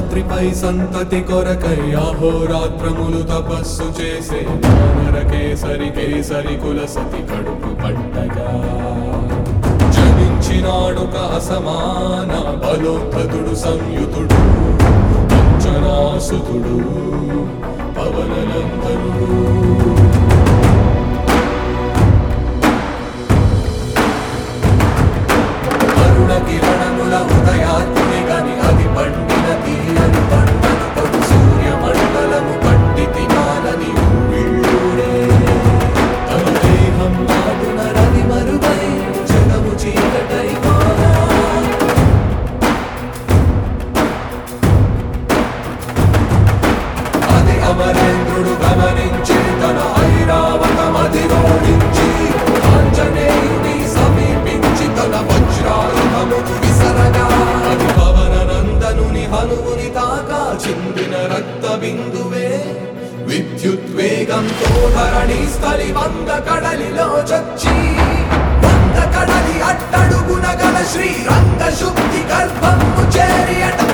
రాత్రిపై సంతతి కొరకై అహోరాత్రములు తపస్సు చేసే వానర కేసరి కేసరి కుల సతి కడుపు పట్టగా జనించినాడొక అసమాన బలోద్ధతుడు సంయుతుడు అంజనాసుతుడు పవననందనుడు అరుణ కిరణముల ఉదయాత్మి గని అది పండిన తీయని పంటను కొడు సూర్య మండలము పట్టి తినాలని ఊళ్ళూడే తన దేహం నాటున రవి మరుగై జగము చీకటై మారా అది అమరేంద్రుడు గమనించి తన ఐరావతమది ఓడించి ఆంజనేయుని సమీపించి తన వజ్రాయుధమును విసరగా అది పవన నందనుని హనువుని తాకా చిందిన రక్త బిందువే విద్యుద్వేగంతో ధరణి స్థలి వంద కడలిలో చచ్చి వంద కడలి అట్టడుగున గల శ్రీరంగ శుద్ధి గర్భము చేరి అట